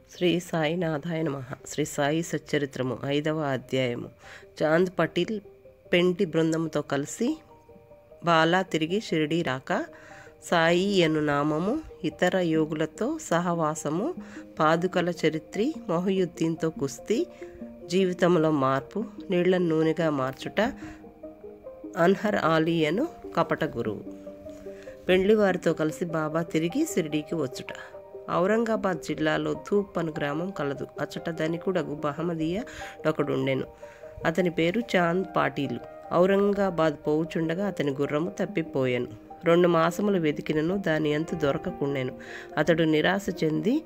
శ్రీ సాయినాథాయ నమ శ్రీ సాయి సచ్చరిత్రము ఐదవ అధ్యాయము చాంద్ పటేల్ పెంటి బృందంతో కలిసి బాలా తిరిగి షిరిడి రాక సాయి అను నామము ఇతర యోగులతో సహవాసము పాదుకల చరిత్రి మొహయుద్దీన్తో కుస్తీ జీవితంలో మార్పు నీళ్ల నూనెగా మార్చుట అన్హర్ ఆలీ అను కపట గురువు పెండ్లి వారితో కలిసి బాబా తిరిగి షిరిడీకి వచ్చుట ఔరంగాబాద్ జిల్లాలో ధూప్ అను గ్రామం కలదు అచ్చట ధనికుడగు బహమదీయ ఒకడుండెను అతని పేరు చాంద్ పాటీలు ఔరంగాబాద్ పోవుచుండగా అతని గుర్రము తప్పిపోయాను రెండు మాసములు వెతికినను దాని అంతు దొరకకుండాను అతడు నిరాశ చెంది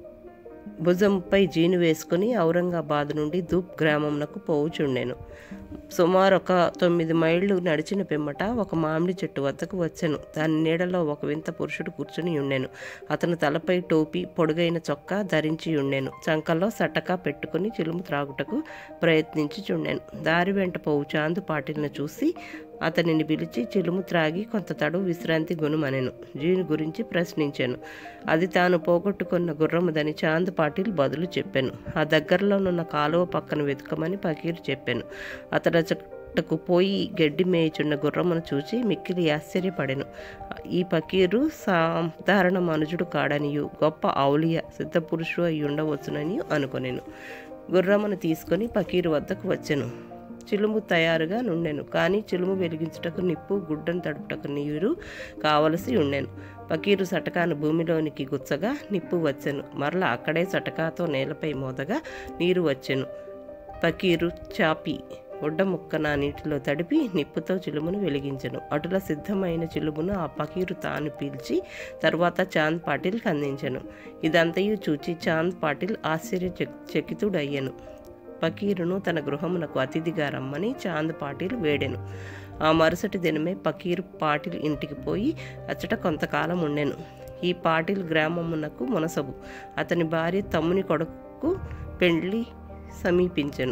భుజంపై జీను వేసుకుని ఔరంగాబాద్ నుండి ధూప్ గ్రామంనకు పోవుచుండెను సుమారు ఒక తొమ్మిది మైళ్ళు నడిచిన పిమ్మట ఒక మామిడి చెట్టు వద్దకు వచ్చాను దాని నీడలో ఒక వింత పురుషుడు కూర్చుని ఉండెను అతను తలపై టోపీ పొడుగైన చొక్కా ధరించి ఉండెను చంకలో సటకా పెట్టుకుని చిలుము త్రాగుటకు ప్రయత్నించి చుండెను దారి వెంట పోవు చాందు పాటిల్ని చూసి అతనిని పిలిచి చిలుము త్రాగి కొంత తడు విశ్రాంతి గుణమనెను జీని గురించి ప్రశ్నించాను అది తాను పోగొట్టుకున్న గుర్రముదని చాంద్ పాటిల్ బదులు చెప్పాను ఆ దగ్గరలోనున్న కాలువ పక్కన వెతుకమని పకీరు చెప్పాను అతడచటకు పోయి గడ్డి మేయుచున్న గుర్రమును చూచి మిక్కిలి ఆశ్చర్యపడెను ఈ పకీరు సాధారణ మనుజుడు కాడనియు గొప్ప ఔలియ సిద్ధపురుషుడు అయి ఉండవచ్చునని అనుకొనెను గుర్రమును తీసుకొని పకీరు వద్దకు వచ్చెను చిలుము తయారుగా నుండెను కానీ చిలుము వెలిగించుటకు నిప్పు గుడ్డను తడుపుటకు నీరు కావలసి ఉండెను పకీరు సటకాను భూమిలోనికి గుచ్చగా నిప్పు వచ్చెను మరలా అక్కడే సటకాతో నేలపై మోదగా నీరు వచ్చెను పకీరు చాపి ఒడ్డ ముక్కన నీటిలో తడిపి నిప్పుతో చిలుమును వెలిగించెను అటుల సిద్ధమైన చిలుమును ఆ పకీరు తాను పీల్చి తర్వాత చాంద్ పాటిల్కి అందించెను ఇదంతయు చూచి చాంద్ పాటిల్ ఆశ్చర్య చకితుడయ్యను పకీరును తన గృహమునకు అతిథిగా రమ్మని చాంద్ పాటిల్ వేడెను ఆ మరుసటి దినమే పకీరు పాటిల్ ఇంటికి పోయి అచ్చట కొంతకాలం ఉండెను ఈ పాటిల్ గ్రామమునకు మునసబు అతని భార్య తమ్ముని కొడుకు పెండ్లి సమీపించెను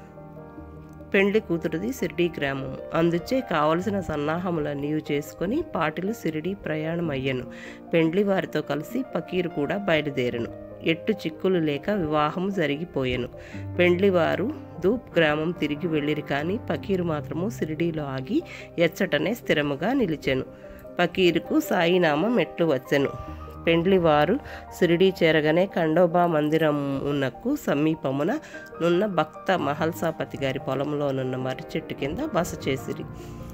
పెండ్లి కూతురుది సిరిడి గ్రామం అందుచే కావలసిన సన్నాహములన్నీ చేసుకొని పాటిలు సిరిడి ప్రయాణం అయ్యను పెండ్లి వారితో కలిసి పకీరు కూడా బయలుదేరను ఎట్టు చిక్కులు లేక వివాహము జరిగిపోయెను పెండ్లివారు ధూప్ గ్రామం తిరిగి వెళ్ళిరి కానీ పకీరు మాత్రము సిరిడీలో ఆగి ఎచ్చటనే స్థిరముగా నిలిచెను పకీరుకు సాయినామం ఎట్లు వచ్చెను పెండ్లివారు సిరిడి చేరగానే ఖండోబా మందిరమునకు సమీపమున నున్న భక్త మహల్సాపతి గారి పొలంలోనున్న మర్రి చెట్టు కింద బస చేసిరి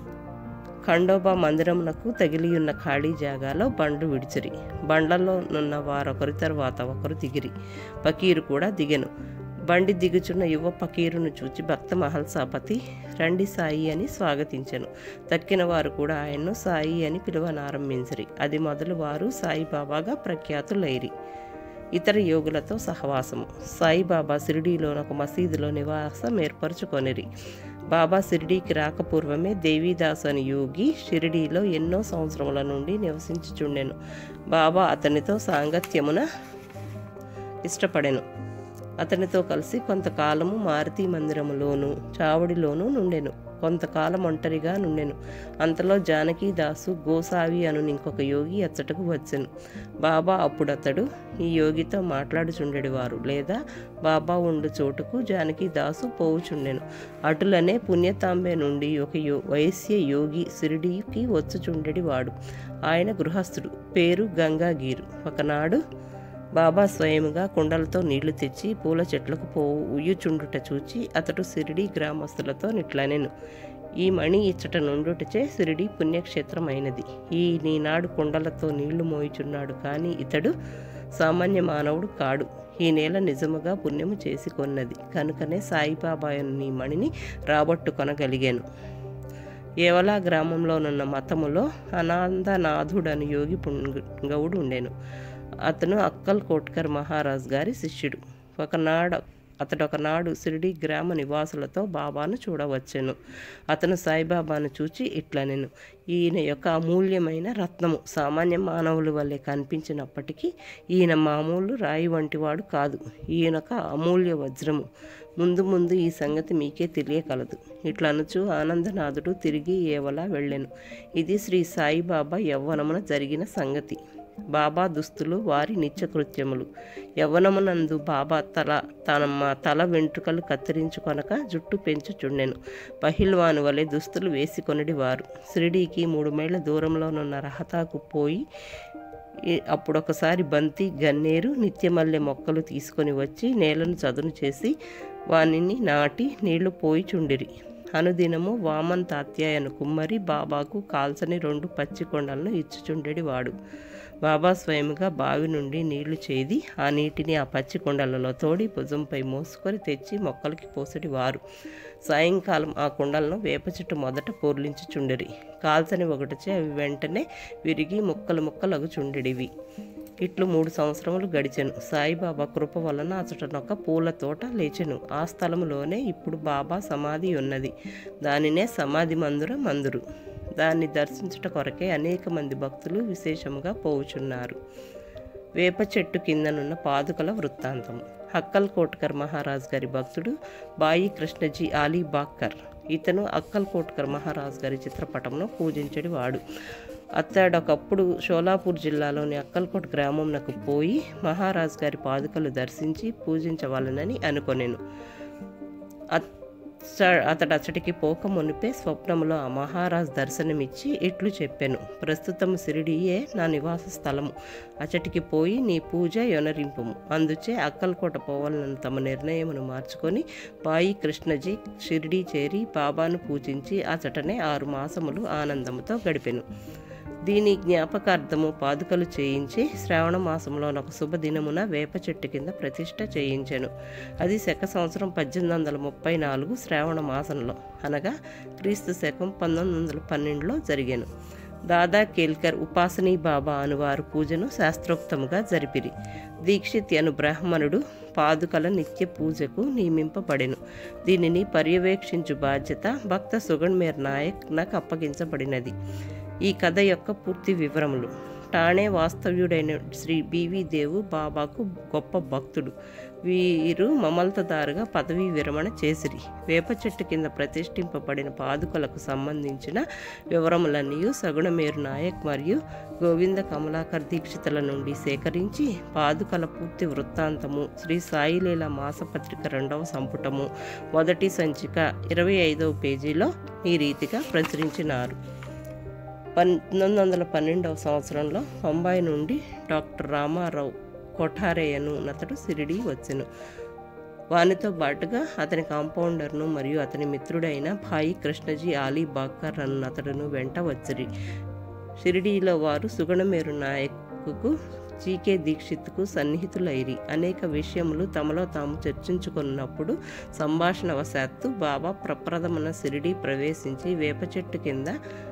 ఖండోబా మందిరమునకు తగిలియున్న ఖాళీ జాగాలో బండ్లు విడిచిరి బండ్లలో నున్న వారొకరి తర్వాత ఒకరు దిగిరి పకీరు కూడా దిగెను బండి దిగుచున్న యువ పకీరును చూచి భక్త మహల్సాపతి రండి సాయి అని స్వాగతించెను తక్కిన వారు కూడా ఆయన్ను సాయి అని పిలువనారంభించిరి అది మొదలు వారు సాయిబాబాగా ప్రఖ్యాతులైరి ఇతర యోగులతో సహవాసము సాయిబాబా షిరిడీలోని ఒక మసీదులో నివాసం ఏర్పరచుకొనిరి బాబా షిరిడీకి రాకపూర్వమే దేవీదాస్ అని యోగి షిరిడీలో ఎన్నో సంవత్సరముల నుండి నివసించుచుండెను బాబా అతనితో సాంగత్యమున ఇష్టపడెను అతనితో కలిసి కొంతకాలము మారుతి మందిరములోను చావడిలోనూ నుండెను కొంతకాలం ఒంటరిగా నుండెను అంతలో జానకీదాసు గోసావి అను ఇంకొక యోగి అచ్చటకు వచ్చెను బాబా అప్పుడతడు ఈ యోగితో మాట్లాడుచుండెడివారు లేదా బాబా ఉండు చోటుకు జానకీదాసు పోవుచుండెను అటులనే పుణ్యతాంబే నుండి ఒక యో వైశ్య యోగి సిరిడీకి వచ్చుచుండెడివాడు ఆయన గృహస్థుడు పేరు గంగాగీరు ఒకనాడు బాబా స్వయముగా కుండలతో నీళ్లు తెచ్చి పూల చెట్లకు పో ఉయ్యుచుండుట చూచి అతడు సిరిడి గ్రామస్తులతో నిట్లనెను ఈ మణి ఇచ్చట నుండుటచే సిరిడి పుణ్యక్షేత్రమైనది ఈ నీనాడు కుండలతో నీళ్లు మోయిచున్నాడు కానీ ఇతడు సామాన్య మానవుడు కాడు ఈ నేల నిజముగా పుణ్యము చేసి కొన్నది కనుకనే సాయిబాబా నీ మణిని రాబట్టుకొనగలిగాను ఏవలా గ్రామంలోనున్న మతములో అనాందనాథుడని యోగి పుంగవుడు ఉండెను అతను అక్కల్ కోట్కర్ మహారాజ్ గారి శిష్యుడు ఒకనాడు అతడు ఒకనాడు సిరిడి గ్రామ నివాసులతో బాబాను చూడవచ్చెను అతను సాయిబాబాను చూచి ఇట్లా నేను ఈయన యొక్క అమూల్యమైన రత్నము సామాన్య మానవుల వల్లే కనిపించినప్పటికీ ఈయన మామూలు రాయి వంటివాడు కాదు ఈయనొక అమూల్య వజ్రము ముందు ముందు ఈ సంగతి మీకే తెలియకలదు ఇట్లా అనుచు ఆనందనాథుడు తిరిగి ఏవలా వెళ్ళెను ఇది శ్రీ సాయిబాబా యవ్వనమున జరిగిన సంగతి బాబా దుస్తులు వారి నిత్యకృత్యములు యవ్వనమునందు బాబా తల తన తల వెంట్రుకలు కత్తిరించుకొనక జుట్టు పెంచుచుండెను పహిల్వాను వలె దుస్తులు వేసుకొనిడి వారు షిరిడీకి మూడు మైళ్ళ దూరంలోనున్న రహతాకు పోయి ఈ- అప్పుడొకసారి బంతి గన్నేరు నిత్యమల్లె మొక్కలు తీసుకొని వచ్చి నేలను చదును చేసి వానిని నాటి నీళ్లు పోయి చుండిరి అనుదినము వామన్ తాత్యాయను కుమ్మరి బాబాకు కాల్చని రెండు పచ్చి కొండలను ఇచ్చుచుండెడి వాడు బాబా స్వయముగా బావి నుండి నీళ్లు చేది ఆ నీటిని ఆ పచ్చి కుండలలో తోడి భుజంపై మోసుకొని తెచ్చి మొక్కలకి పోసడి వారు సాయంకాలం ఆ కుండలను వేప చెట్టు మొదట పొర్లించుచుండిరి కాల్చని ఒకటిచే అవి వెంటనే విరిగి ముక్కలు ముక్కలగు చుండెడివి ఇట్లు మూడు సంవత్సరములు గడిచెను సాయిబాబా కృప వలన అచటనొక పూల తోట లేచెను ఆ స్థలములోనే ఇప్పుడు బాబా సమాధి ఉన్నది దానినే సమాధి మందుర మందురు దాన్ని దర్శించుట కొరకే అనేక మంది భక్తులు విశేషముగా పోవుచున్నారు వేప చెట్టు కిందనున్న పాదుకల వృత్తాంతం హక్కల్ కోట్కర్ మహారాజ్ గారి భక్తుడు బాయి కృష్ణజీ ఆలీ బాక్కర్ ఇతను అక్కల్ కోట్కర్ మహారాజ్ గారి చిత్రపటంను పూజించడి వాడు అతడొకప్పుడు షోలాపూర్ జిల్లాలోని అక్కల్కోట్ గ్రామంనకు పోయి మహారాజ్ గారి పాదుకలు దర్శించి పూజించవాలనని అనుకొనెను అత్- స- అతడు అచ్చటికి పోక మునిపే స్వప్నములో ఆ మహారాజ్ దర్శనమిచ్చి ఇట్లు చెప్పాను ప్రస్తుతం సిరిడియే నా నివాస స్థలము అచ్చటికి పోయి నీ పూజ యొనరింపుము అందుచే అక్కల్కోట పోవాలని తమ నిర్ణయమును మార్చుకొని బాయి కృష్ణజీ షిరిడి చేరి బాబాను పూజించి అచటనే ఆరు మాసములు ఆనందముతో గడిపెను దీని జ్ఞాపకార్థము పాదుకలు చేయించి శ్రావణ మాసంలో ఒక శుభదినమున వేప చెట్టు కింద ప్రతిష్ట చేయించెను అది శక సంవత్సరం పద్దెనిమిది వందల ముప్పై నాలుగు శ్రావణ మాసంలో అనగా క్రీస్తు శకం పంతొమ్మిది వందల పన్నెండులో జరిగాను దాదా కేల్కర్ ఉపాసనీ బాబా అనువారు పూజను శాస్త్రోక్తముగా జరిపిరి దీక్షిత్ అను బ్రాహ్మణుడు పాదుకల నిత్య పూజకు నియమింపబడెను దీనిని పర్యవేక్షించు బాధ్యత భక్త సుగణ్మేర్ నాయక్ నాకు అప్పగించబడినది ఈ కథ యొక్క పూర్తి వివరములు టాణే వాస్తవ్యుడైన శ్రీ బివి దేవు బాబాకు గొప్ప భక్తుడు వీరు మమల్తదారుగా పదవీ విరమణ చేసిరి వేప చెట్టు కింద ప్రతిష్ఠింపబడిన పాదుకలకు సంబంధించిన వివరములన్నీ సగుణమేరు నాయక్ మరియు గోవింద కమలాకర్ దీక్షితుల నుండి సేకరించి పాదుకల పూర్తి వృత్తాంతము శ్రీ సాయిలీల మాసపత్రిక రెండవ సంపుటము మొదటి సంచిక ఇరవై ఐదవ పేజీలో ఈ రీతిగా ప్రచురించినారు పంతొమ్మిది వందల పన్నెండవ సంవత్సరంలో బొంబాయి నుండి డాక్టర్ రామారావు కొఠారేయను అతడు సిరిడి వచ్చెను వానితో పాటుగా అతని కాంపౌండర్ను మరియు అతని మిత్రుడైన భాయి కృష్ణజీ ఆలీ బాక్కర్ అన్న అతడును వెంట వచ్చిరి షిరిడీలో వారు సుగుణమేరు నాయకుకు జీకే దీక్షిత్కు సన్నిహితులైరి అనేక విషయములు తమలో తాము చర్చించుకున్నప్పుడు సంభాషణవశాత్తు బాబా ప్రప్రథమన సిరిడి ప్రవేశించి వేప చెట్టు కింద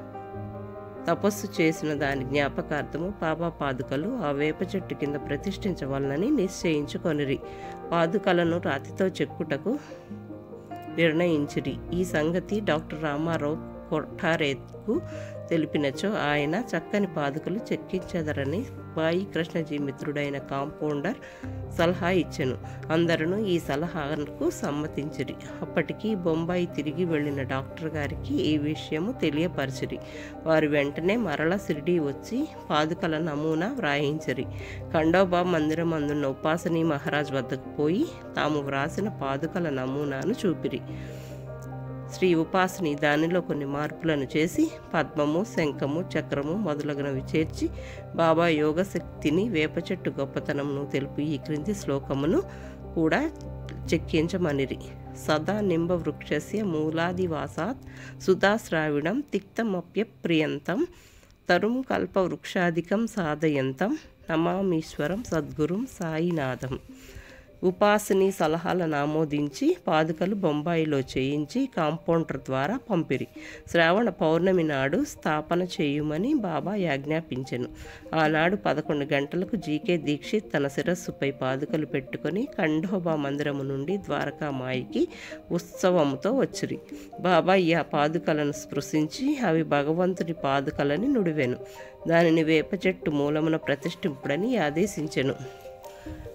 తపస్సు చేసిన దాని జ్ఞాపకార్థము బాబా పాదుకలు ఆ వేప చెట్టు కింద ప్రతిష్ఠించవాలని నిశ్చయించుకొనిరి పాదుకలను రాతితో చెక్కుటకు నిర్ణయించిరి ఈ సంగతి డాక్టర్ రామారావు కొఠారేకు తెలిపినచో ఆయన చక్కని పాదుకలు చెక్కించెదరని బాయి కృష్ణజీ మిత్రుడైన కాంపౌండర్ సలహా ఇచ్చెను అందరూ ఈ సలహాకు సమ్మతించిరి అప్పటికి బొంబాయి తిరిగి వెళ్ళిన డాక్టర్ గారికి ఈ విషయము తెలియపరిచిరి వారు వెంటనే మరల సిరిడి వచ్చి పాదుకల నమూనా వ్రాయించిరి ఖండోబా మందిరం అందున్న ఉపాసనీ మహారాజ్ వద్దకు పోయి తాము వ్రాసిన పాదుకల నమూనాను చూపిరి శ్రీ ఉపాసని దానిలో కొన్ని మార్పులను చేసి పద్మము శంఖము చక్రము మొదలగునవి చేర్చి బాబా యోగ శక్తిని వేప చెట్టు గొప్పతనమును తెలుపు ఈ క్రింది శ్లోకమును కూడా చెక్కించమనిరి సదా నింబ వృక్షస్య మూలాదివాసాత్ సుధాశ్రావిణం తిక్తమప్య ప్రియంతం తరుం కల్ప వృక్షాధికం సాధయంతం నమామీశ్వరం సద్గురుం సాయినాథం ఉపాసని సలహాలను ఆమోదించి పాదుకలు బొంబాయిలో చేయించి కాంపౌండర్ ద్వారా పంపిరి శ్రావణ పౌర్ణమి నాడు స్థాపన చేయుమని బాబా యాజ్ఞాపించెను ఆనాడు పదకొండు గంటలకు జీకే దీక్షిత్ తన శిరస్సుపై పాదుకలు పెట్టుకొని ఖండోబా మందిరము నుండి ద్వారకామాయికి ఉత్సవముతో వచ్చిరి బాబా ఈ ఆ పాదుకలను స్పృశించి అవి భగవంతుని పాదుకలని నుడివెను దానిని వేప చెట్టు మూలమున ప్రతిష్ఠింపుడని ఆదేశించెను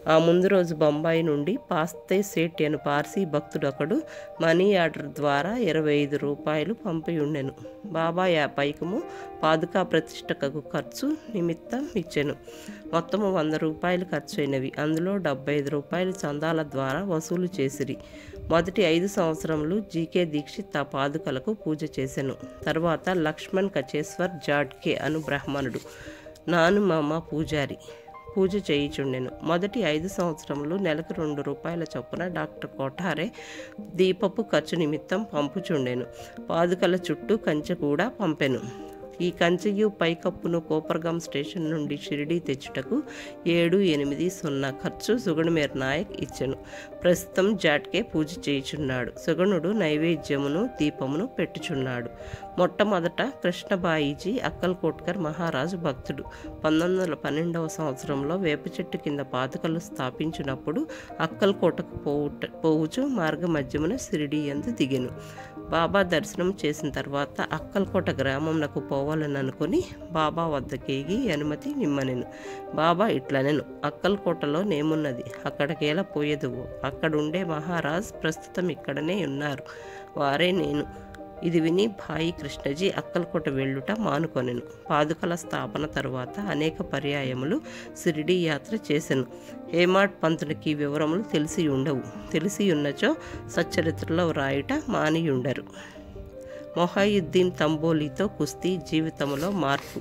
ఆ ముందు రోజు బొంబాయి నుండి పాస్తే సేట్ అను పార్సీ భక్తుడొకడు మనీ ఆర్డర్ ద్వారా ఇరవై ఐదు రూపాయలు పంపి ఉండెను బాబా యా పైకము పాదుకా ప్రతిష్టకు ఖర్చు నిమిత్తం ఇచ్చెను మొత్తము వంద రూపాయలు ఖర్చు అయినవి అందులో డెబ్బై ఐదు రూపాయలు చందాల ద్వారా వసూలు చేసిరి మొదటి ఐదు సంవత్సరములు జీకే దీక్షిత్ ఆ పాదుకలకు పూజ చేసెను తర్వాత లక్ష్మణ్ కచేశ్వర్ జాడ్కే అను బ్రాహ్మణుడు నాను మామ పూజారి పూజ చేయుచుండెను మొదటి ఐదు సంవత్సరములు నెలకు రెండు రూపాయల చొప్పున డాక్టర్ కోఠారే దీపపు ఖర్చు నిమిత్తం పంపుచుండెను పాదుకల చుట్టూ కంచె కూడా పంపెను ఈ కంచెయు పైకప్పును కోపర్గాం స్టేషన్ నుండి షిరిడీ తెచ్చుటకు ఏడు ఎనిమిది సున్నా ఖర్చు సుగుణమేర్ నాయక్ ఇచ్చెను ప్రస్తుతం జాట్కే పూజ చేయుచున్నాడు సుగుణుడు నైవేద్యమును దీపమును పెట్టుచున్నాడు మొట్టమొదట కృష్ణబాయిజీ అక్కల్కోట్కర్ మహారాజు భక్తుడు పంతొమ్మిది వందల పన్నెండవ సంవత్సరంలో వేప చెట్టు కింద పాదుకలు స్థాపించినప్పుడు అక్కల్కోటకు పోవుట పోవుచు మార్గ మధ్యమున సిరిడి ఎందు దిగెను బాబా దర్శనం చేసిన తర్వాత అక్కల్కోట గ్రామంనకు పోవాలని అనుకుని బాబా వద్దకేగి అనుమతి నిమ్మనెను బాబా ఇట్లనెను అక్కల్కోటలో నేమున్నది అక్కడికేలా పోయేదువు అక్కడుండే మహారాజ్ ప్రస్తుతం ఇక్కడనే ఉన్నారు వారే నేను ఇది విని భాయి కృష్ణజీ అక్కల్కోట వెళ్ళుట మానుకొనెను పాదుకల స్థాపన తరువాత అనేక పర్యాయములు సిరిడి యాత్ర చేసెను హేమాడ్ పంతునికి ఈ వివరములు తెలిసి ఉండవు తెలిసి ఉన్నచో సచ్చరిత్రలో వ్రాయుట మానియుండరు మొహాయుద్దీన్ తంబోలీతో కుస్తీ జీవితంలో మార్పు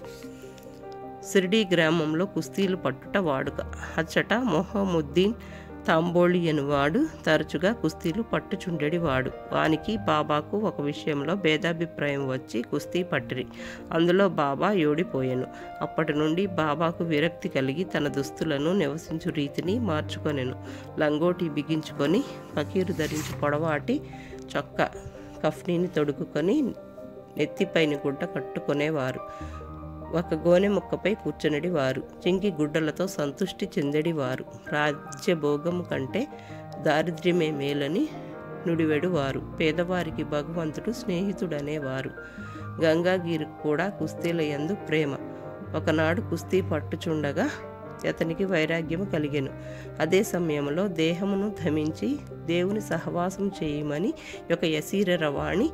సిరిడి గ్రామంలో కుస్తీలు పట్టుట వాడుక అచ్చట మొహముద్దీన్ తాంబోళి వాడు తరచుగా కుస్తీలు పట్టుచుండెడివాడు వానికి బాబాకు ఒక విషయంలో భేదాభిప్రాయం వచ్చి కుస్తీ పట్టిరి అందులో బాబా ఓడిపోయాను అప్పటి నుండి బాబాకు విరక్తి కలిగి తన దుస్తులను నివసించు రీతిని మార్చుకొనెను లంగోటి బిగించుకొని ఫకీరు ధరించి పొడవాటి చొక్క కఫ్నీని తొడుగుకొని నెత్తిపైన గుడ్డ కట్టుకునేవారు ఒక గోనె ముక్కపై కూర్చునడి వారు చింకి గుడ్డలతో సంతుష్టి చెందడి వారు రాజ్యభోగము కంటే దారిద్ర్యమే మేలని నుడివెడు వారు పేదవారికి భగవంతుడు స్నేహితుడనేవారు గంగాగిరికి కూడా కుస్తీల యందు ప్రేమ ఒకనాడు కుస్తీ పట్టుచుండగా అతనికి వైరాగ్యము కలిగెను అదే సమయంలో దేహమును ధమించి దేవుని సహవాసం చేయమని ఒక యశీర రవాణి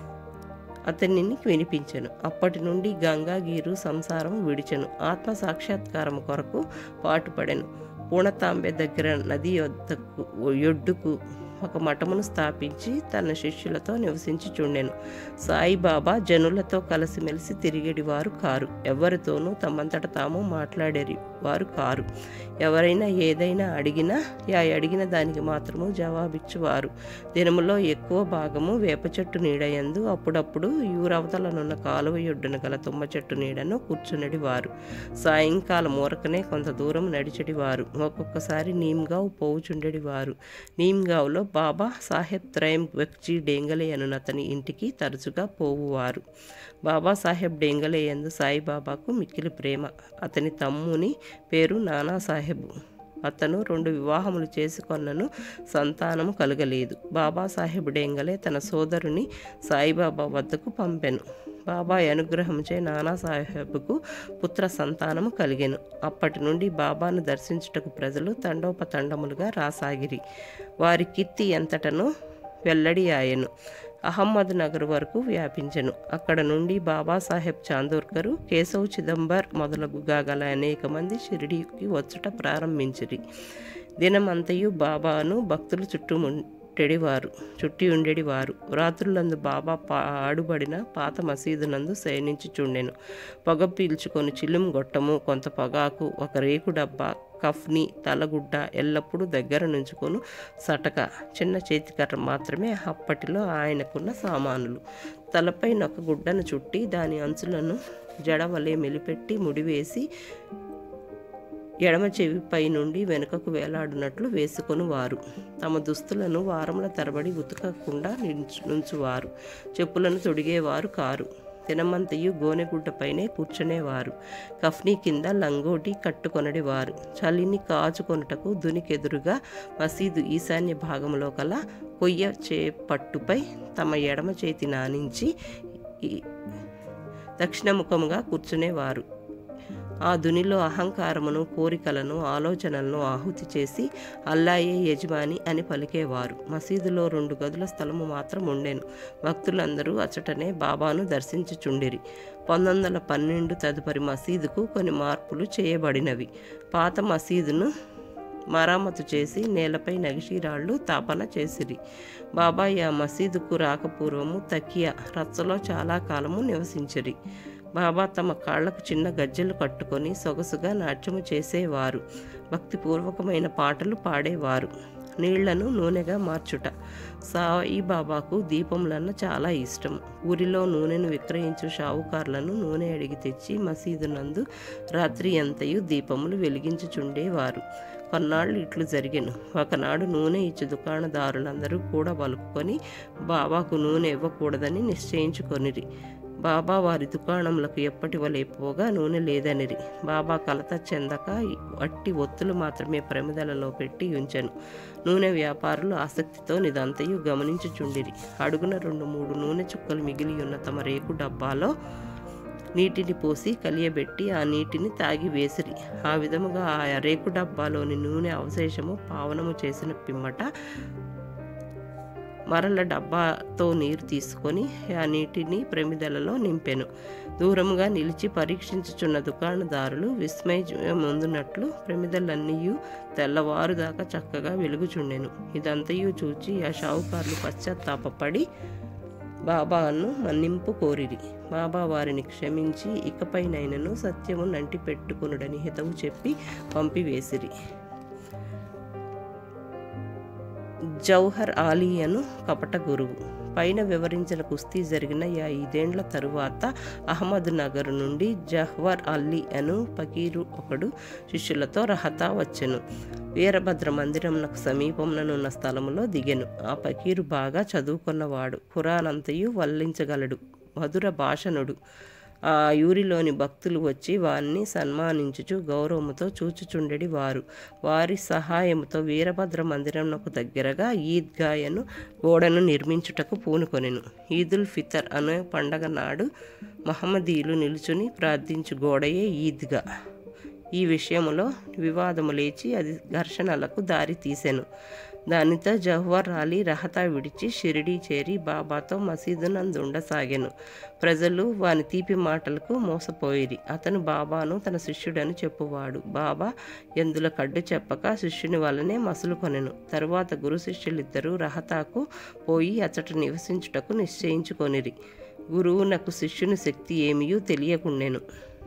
అతనిని వినిపించెను అప్పటి నుండి గంగాగీరు సంసారం విడిచెను ఆత్మ సాక్షాత్కారం కొరకు పాటుపడెను పూణతాంబె దగ్గర నది యొద్దకు ఒడ్డుకు ఒక మఠమును స్థాపించి తన శిష్యులతో నివసించుచుండెను సాయిబాబా జనులతో కలిసిమెలిసి తిరిగేటి వారు కారు ఎవరితోనూ తమంతట తాము మాట్లాడేరి వారు కారు ఎవరైనా ఏదైనా అడిగినా ఆ అడిగిన దానికి మాత్రము జవాబిచ్చువారు దినములో ఎక్కువ భాగము వేప చెట్టు నీడయందు అప్పుడప్పుడు యూరవతలనున్న కాలువ యొడ్డున గల తుమ్మ చెట్టు నీడను కూర్చునడి వారు సాయంకాలం ఊరకనే కొంత దూరం నడిచడి వారు ఒక్కొక్కసారి నీమ్గావ్ పోవుచుండెడి వారు నీమ్గావ్లో బాబా సాహెబ్ త్రయం వ్యక్జీ డేంగలే అనునతని ఇంటికి తరచుగా పోవువారు బాబాసాహెబ్ డేంగలే యందు సాయిబాబాకు మిక్కిలి ప్రేమ అతని తమ్ముని పేరు నానాసాహెబ్ అతను రెండు వివాహములు చేసుకొన్నను సంతానము కలగలేదు బాబాసాహెబ్ డేంగలే తన సోదరుని సాయిబాబా వద్దకు పంపెను బాబాయ్ అనుగ్రహంచే నానాసాహెబ్కు పుత్ర సంతానము కలిగెను అప్పటి నుండి బాబాను దర్శించుటకు ప్రజలు తండోపతండములుగా రాసాగిరి వారి కీర్తి ఎంతటనో వెల్లడి ఆయను అహమ్మద్ నగర్ వరకు వ్యాపించెను అక్కడ నుండి బాబాసాహెబ్ చాందోర్కరు కేశవ్ చిదంబర్ మొదలగుగా గల అనేక మంది షిరిడీకి వచ్చుట ప్రారంభించిరి దినమంతయు బాబాను భక్తులు చుట్టుముట్టెడివారు చుట్టి ఉండేడివారు రాత్రులందు బాబా పాడుబడిన పాత మసీదునందు శయనించుచుండెను పొగ పీల్చుకొని చిల్లుం గొట్టము కొంత పొగాకు ఒక రేకు డబ్బా కఫ్ని తలగుడ్డ ఎల్లప్పుడూ దగ్గర నుంచుకొని సటక చిన్న చేతికర్ర మాత్రమే అప్పటిలో ఆయనకున్న సామానులు తలపై ఒక గుడ్డను చుట్టి దాని అంచులను జడవలే మెలిపెట్టి ముడివేసి ఎడమ చెవిపై నుండి వెనుకకు వేలాడినట్లు వేసుకొని వారు తమ దుస్తులను వారముల తరబడి ఉతకకుండా నించు నుంచువారు చెప్పులను తొడిగేవారు కారు దినమంతయు గోనెగుడ్డపైనే కూర్చునేవారు కఫ్నీ కింద లంగోటి కట్టుకొనడివారు చలిని కాచుకొనుటకు దునికెదురుగా మసీదు ఈశాన్య భాగంలో కల కొయ్య చే పట్టుపై తమ ఎడమ చేతి నానించి ఈ దక్షిణముఖముగా కూర్చునేవారు ఆ దునిలో అహంకారమును కోరికలను ఆలోచనలను ఆహుతి చేసి అల్లాయే యజమాని అని పలికేవారు మసీదులో రెండు గదుల స్థలము మాత్రం ఉండెను భక్తులందరూ అచటనే బాబాను దర్శించుచుండిరి పంతొమ్మిది వందల పన్నెండు తదుపరి మసీదుకు కొన్ని మార్పులు చేయబడినవి పాత మసీదును మరామతు చేసి నేలపై నగిషీరాళ్ళు తాపన చేసిరి బాబాయ్ ఆ మసీదుకు రాకపూర్వము తకియా రచ్చలో చాలా కాలము నివసించిరి బాబా తమ కాళ్లకు చిన్న గజ్జెలు కట్టుకొని సొగసుగా నాట్యము చేసేవారు భక్తిపూర్వకమైన పాటలు పాడేవారు నీళ్లను నూనెగా మార్చుట సాయి బాబాకు దీపములన్న చాలా ఇష్టం ఊరిలో నూనెను విక్రయించు షావుకారులను నూనె అడిగి తెచ్చి మసీదు నందు రాత్రి అంతయు దీపములు వెలిగించుచుండేవారు కొన్నాళ్ళు ఇట్లు జరిగెను ఒకనాడు నూనె ఇచ్చి దుకాణదారులందరూ కూడా పలుకుకొని బాబాకు నూనె ఇవ్వకూడదని నిశ్చయించుకొనిరి బాబా వారి దుకాణములకు ఎప్పటి వలె పోగా నూనె లేదనిరి బాబా కలత చెందక వట్టి ఒత్తులు మాత్రమే ప్రమిదలలో పెట్టి ఉంచెను నూనె వ్యాపారులు ఆసక్తితో నిదంతయు గమనించుచుండిరి అడుగున రెండు మూడు నూనె చుక్కలు మిగిలి ఉన్న తమ రేకు డబ్బాలో నీటిని పోసి కలియబెట్టి ఆ నీటిని తాగి వేసిరి ఆ విధముగా ఆ రేకు డబ్బాలోని నూనె అవశేషము పావనము చేసిన పిమ్మట మరల డబ్బాతో నీరు తీసుకొని ఆ నీటిని ప్రమిదలలో నింపెను దూరముగా నిలిచి పరీక్షించుచున్న దుకాణదారులు విస్మయం ముందునట్లు ప్రమిదలన్నీ తెల్లవారు దాకా చక్కగా వెలుగుచుండెను ఇదంతయు చూచి ఆ షావుకారులు పశ్చాత్తాపడి బాబాను మన్నింపు కోరిరి బాబా వారిని క్షమించి ఇకపైనైనను సత్యము నంటి పెట్టుకునుడని హితవు చెప్పి పంపివేసిరి జౌహర్ ఆలీ అను కపట గురువు పైన వివరించిన కుస్తీ జరిగిన ఈ ఐదేండ్ల తరువాత అహ్మద్ నగర్ నుండి జహ్వర్ అల్లీ అను పకీరు ఒకడు శిష్యులతో రహతా వచ్చెను వీరభద్ర మందిరంనకు సమీపంలోనున్న స్థలములో దిగెను ఆ పకీరు బాగా చదువుకున్నవాడు ఖురానంతయు వల్లించగలడు మధుర భాషణుడు ఆ యూరిలోని భక్తులు వచ్చి వారిని సన్మానించుచు గౌరవముతో చూచుచుండెడి వారు వారి సహాయముతో వీరభద్ర మందిరంకు దగ్గరగా ఈద్గాయను గోడను నిర్మించుటకు పూనుకొనెను ఈదుల్ ఫితర్ అనే పండగ నాడు మహమ్మదీయులు నిలుచుని ప్రార్థించు గోడయే ఈద్గా ఈ విషయములో వివాదము లేచి అది ఘర్షణలకు దారి తీసెను దానితో జహ్వర్ అలీ రహతా విడిచి షిరిడీ చేరి బాబాతో మసీదు నందుండసాగెను ప్రజలు వాని తీపి మాటలకు మోసపోయిరి అతను బాబాను తన శిష్యుడని చెప్పువాడు బాబా ఎందుల కడ్డు చెప్పక శిష్యుని వల్లనే మసులు కొనెను తరువాత గురు శిష్యులిద్దరూ రహతాకు పోయి అచట నివసించుటకు నిశ్చయించుకొనిరి గురువునకు శిష్యుని శక్తి ఏమియూ తెలియకుండెను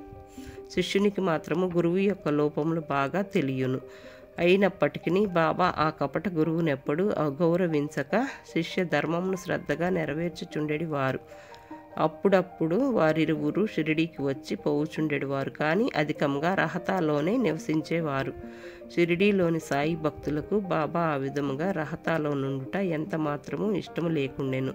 శిష్యునికి మాత్రము గురువు యొక్క లోపములు బాగా తెలియను అయినప్పటికీ బాబా ఆ కపట గురువునెప్పుడు అగౌరవించక శిష్య ధర్మమును శ్రద్ధగా నెరవేర్చుచుండెడి వారు అప్పుడప్పుడు వారిరువురు షిరిడీకి వచ్చి పోవుచుండెడి వారు కానీ అధికంగా రహతాలోనే నివసించేవారు షిరిడీలోని సాయి భక్తులకు బాబా ఆ విధముగా రహతాలో నుండుట ఎంత మాత్రము ఇష్టము లేకుండెను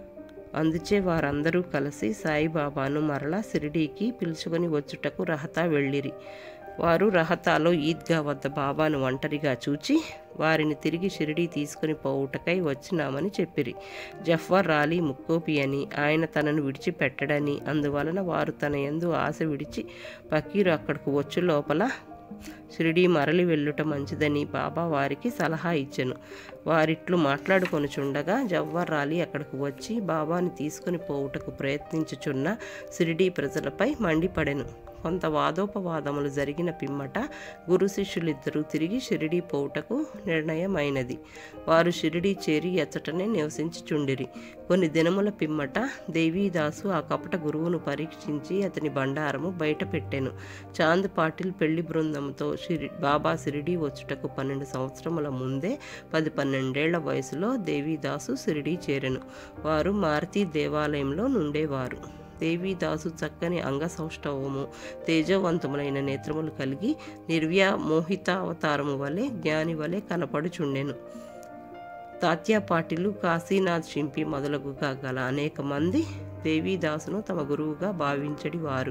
అందుచే వారందరూ కలిసి సాయిబాబాను మరలా షిరిడీకి పిలుచుకొని వచ్చుటకు రహతా వెళ్ళిరి వారు రహతాలో ఈద్గా వద్ద బాబాను ఒంటరిగా చూచి వారిని తిరిగి షిరిడీ తీసుకుని పోవుటకై వచ్చినామని చెప్పిరి జఫర్ రాలీ ముక్కోపి అని ఆయన తనను విడిచిపెట్టడని అందువలన వారు తన ఎందు ఆశ విడిచి పకీరు అక్కడకు వచ్చు లోపల షిరిడీ మరలి వెళ్ళుట మంచిదని బాబా వారికి సలహా ఇచ్చెను వారిట్లు మాట్లాడుకొనుచుండగా జవ్వర్ రాలి అక్కడకు వచ్చి బాబాని తీసుకుని పోవుటకు ప్రయత్నించుచున్న షిరిడీ ప్రజలపై మండిపడెను కొంత వాదోపవాదములు జరిగిన పిమ్మట గురు శిష్యులిద్దరూ తిరిగి షిరిడీ పోవుటకు నిర్ణయమైనది వారు షిరిడీ చేరి ఎచ్చటనే నివసించుచుండిరి కొన్ని దినముల పిమ్మట దేవీదాసు ఆ కపట గురువును పరీక్షించి అతని బండారము బయట పెట్టెను చాంద్ పాటిల్ పెళ్లి బృందంతో షిరి బాబా షిరిడీ వచ్చుటకు పన్నెండు సంవత్సరముల ముందే పది పన్నెండేళ్ల వయసులో దేవీదాసు షిరిడీ చేరెను వారు మారుతి దేవాలయంలో నుండేవారు దేవీదాసు చక్కని అంగసౌష్ఠవము తేజవంతములైన నేత్రములు కలిగి నిర్వ్యా మోహితావతారము వలె జ్ఞాని వలె కనపడుచుండెను తాత్యా పాటిలు కాశీనాథ్ షింపి మొదలగుగా గల అనేక మంది దేవీదాసును తమ గురువుగా భావించడి వారు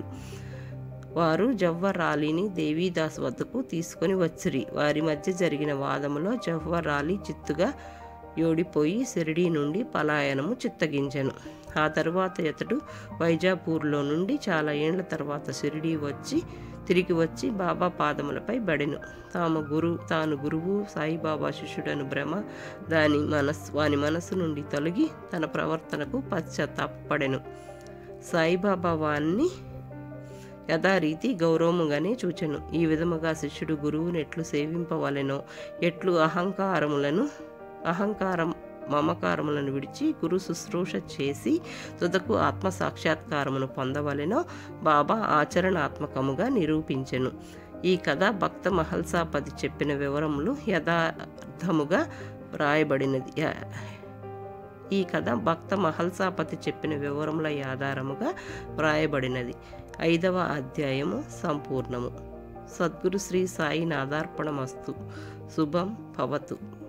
వారు జవ్వర్ రాలీని దేవీదాస్ వద్దకు తీసుకొని వచ్చిరి వారి మధ్య జరిగిన వాదములో జవ్వర్ రాలీ చిత్తుగా ఓడిపోయి షిరిడీ నుండి పలాయనము చిత్తగించెను ఆ తరువాత ఇతడు వైజాపూర్లో నుండి చాలా ఏండ్ల తర్వాత షిరిడీ వచ్చి తిరిగి వచ్చి బాబా పాదములపై బడెను తాము గురు తాను గురువు సాయిబాబా శిష్యుడను భ్రమ దాని మనస్సు వాని మనస్సు నుండి తొలగి తన ప్రవర్తనకు పశ్చాత్తాపడెను సాయిబాబా వాన్ని యథారీతి గౌరవముగానే చూచెను ఈ విధముగా శిష్యుడు గురువును ఎట్లు సేవింపవలెనో ఎట్లు అహంకారములను అహంకారం మమకారములను విడిచి గురు శుశ్రూష చేసి తుదకు ఆత్మ సాక్షాత్కారమును పొందవలెనో బాబా ఆచరణాత్మకముగా నిరూపించెను ఈ కథ భక్త మహల్సాపతి చెప్పిన వివరములు యథార్థముగా వ్రాయబడినది య- ఈ కథ భక్త మహల్సాపతి చెప్పిన వివరముల ఆధారముగా వ్రాయబడినది ఐదవ అధ్యాయము సంపూర్ణము సద్గురు శ్రీ సాయి నాదార్పణమస్తు శుభం భవతు